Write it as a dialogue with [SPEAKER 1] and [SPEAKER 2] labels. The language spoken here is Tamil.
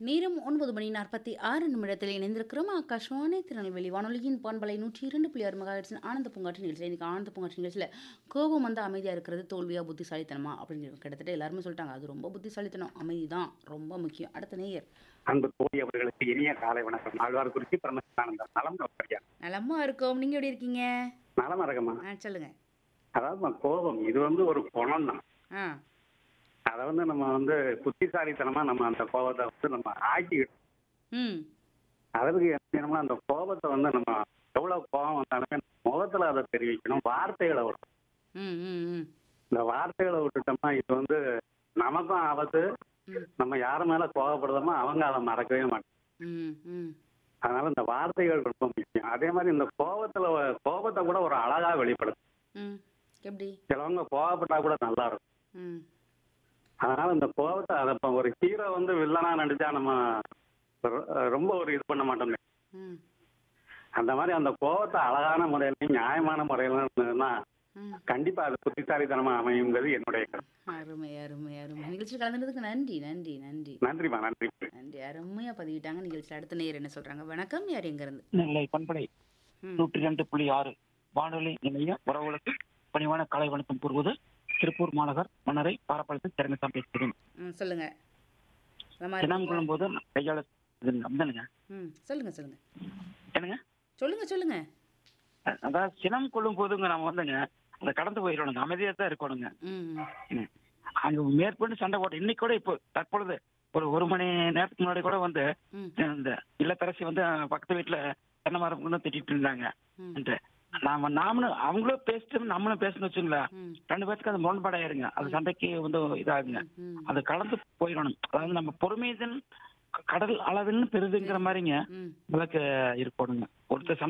[SPEAKER 1] நேரம் ஒன்பது மணி நாற்பத்தி ஆறு நிமிடத்தில் இணைந்திருக்கிறோம் ஆகாஷ்வாணி திருநெல்வேலி வானொலியின் பண்பலை நூற்றி இரண்டு புள்ளி ஆறு மெகாஹெட்ஸின் ஆனந்த பூங்காற்று நிகழ்ச்சி இன்னைக்கு ஆனந்த பூங்காற்று நிகழ்ச்சியில் கோபம் வந்து அமைதியாக இருக்கிறது தோல்வியா புத்திசாலித்தனமா அப்படின்னு கிட்டத்தட்ட எல்லாருமே சொல்லிட்டாங்க அது ரொம்ப புத்திசாலித்தனம் அமைதி தான் ரொம்ப முக்கியம் அடுத்த நேயர்
[SPEAKER 2] அன்பு தோழி அவர்களுக்கு இனிய காலை வணக்கம் ஆழ்வார் குறிச்சி பரமசிவானந்தர் நலம் சரியா
[SPEAKER 1] நலமா இருக்கோம் நீங்க எப்படி இருக்கீங்க
[SPEAKER 2] நலம் இருக்கமா
[SPEAKER 1] ஆ சொல்லுங்க
[SPEAKER 2] அதாவது கோபம் இது வந்து ஒரு குணம் தான்
[SPEAKER 1] ஆ
[SPEAKER 2] அதை வந்து நம்ம வந்து புத்திசாலித்தனமா நம்ம அந்த கோபத்தை வந்து நம்ம ஆக்கிக்கிட்டோம்
[SPEAKER 1] ம்
[SPEAKER 2] அதற்கு என்ன செய்யணும்னா அந்த கோபத்தை வந்து நம்ம எவ்வளவு கோபம் வந்தாலுமே முகத்துல அதை தெரிவிக்கணும் வார்த்தைகளை விடணும்
[SPEAKER 1] ம் ம் ம்
[SPEAKER 2] இந்த வார்த்தைகளை விட்டுட்டோம்னா இது வந்து நமக்கும் ஆபத்து
[SPEAKER 1] ம்.
[SPEAKER 2] நம்ம யார் மேல கோபப்படுறோமோ அவங்க அதை மறக்கவே மாட்டாங்க
[SPEAKER 1] ம் ம்
[SPEAKER 2] அதனால இந்த வார்த்தைகள் ரொம்ப முக்கியம் அதே மாதிரி இந்த கோபத்துல கோபத்தை கூட ஒரு அழகா வெளிப்படுத்தும்
[SPEAKER 1] ம் எப்படி
[SPEAKER 2] சிலவங்க கோவப்பட்டா கூட நல்லா இருக்கும்
[SPEAKER 1] ம்
[SPEAKER 2] அதனால இந்த கோபத்தை அதை இப்ப ஒரு ஹீரோ வந்து வில்லனா நடிச்சா நம்ம ரொ- ரொம்ப ஒரு இது பண்ண மாட்டோமே
[SPEAKER 1] ம்
[SPEAKER 2] அந்த மாதிரி அந்த கோபத்தை அழகான முறையிலையும் நியாயமான முறையில இருந்ததுன்னா
[SPEAKER 1] ம்
[SPEAKER 2] கண்டிப்பா அது புத்திசாலித்தனமா அமையுங்கிறது என்னுடைய கருத்து
[SPEAKER 1] அருமை அருமை அருமை நிகழ்ச்சி கலந்துறதுக்கு நன்றி நன்றி நன்றி
[SPEAKER 2] நன்றிமா நன்றி
[SPEAKER 1] நன்றி அருமையா பதிவிட்டாங்க நிகழ்ச்சியில் அடுத்த நேயர் என்ன சொல்றாங்க வணக்கம் யார் எங்க இருந்து
[SPEAKER 3] நெல்லை பண்படை
[SPEAKER 1] ம்.
[SPEAKER 3] நூற்றி ரெண்டு புள்ளி ஆறு வானொலி நிலைய உறவுகளுக்கு பணிவான கலை வணக்கம் கூறுவது திருப்பூர் மாநகர் மன்னரை பாரப்பாளத்தில் திறமைத்தான் பேசுகிறேன்
[SPEAKER 1] ம் சொல்லுங்க நலமா
[SPEAKER 3] தினம்
[SPEAKER 1] இருக்கீங்களா?
[SPEAKER 3] கொள்ளும் போது கையாள இது அப்படிதானுங்க
[SPEAKER 1] ம் சொல்லுங்க சொல்லுங்க
[SPEAKER 3] என்னங்க
[SPEAKER 1] சொல்லுங்க சொல்லுங்க
[SPEAKER 3] அ- அதாவது சினம் கொள்ளும் போதுங்க நம்ம வந்துங்க அதை கடந்து போயிடணுங்க அமைதியா தான் இருக்கணுங்க
[SPEAKER 1] ம் ம்.
[SPEAKER 3] ம். அங்க மேற்கொண்டு சண்டை போட்டு இன்னைக்கு கூட இப்போ தற்பொழுது ஒரு ஒரு மணி நேரத்துக்கு முன்னாடி கூட வந்து
[SPEAKER 1] ம்
[SPEAKER 3] இந்த இல்லத்தரசி வந்து பக்கத்து வீட்டுல தென்னை மரம் கொண்டு திட்டிட்டு இருந்தாங்க
[SPEAKER 1] ம்
[SPEAKER 3] ன்ட்டு. நாம நாமளும் அவங்களும் பேசிட்டு நம்மளும் பேசணும் வச்சுங்களேன்
[SPEAKER 1] ம்
[SPEAKER 3] ரெண்டு பேத்துக்கு அது முரண்பாடாயிருங்க அது சண்டைக்கு வந்து இதாகுங்க
[SPEAKER 1] ம்
[SPEAKER 3] அது கலந்து போயிடணும் அதாவது நம்ம பொறுமையதன் கடல் அளவின்னு பெரிதுங்கிற மாதிரிங்க
[SPEAKER 1] ம்
[SPEAKER 3] விளக்கு இருக்கணுங்க ஒருத்தர் சண்டை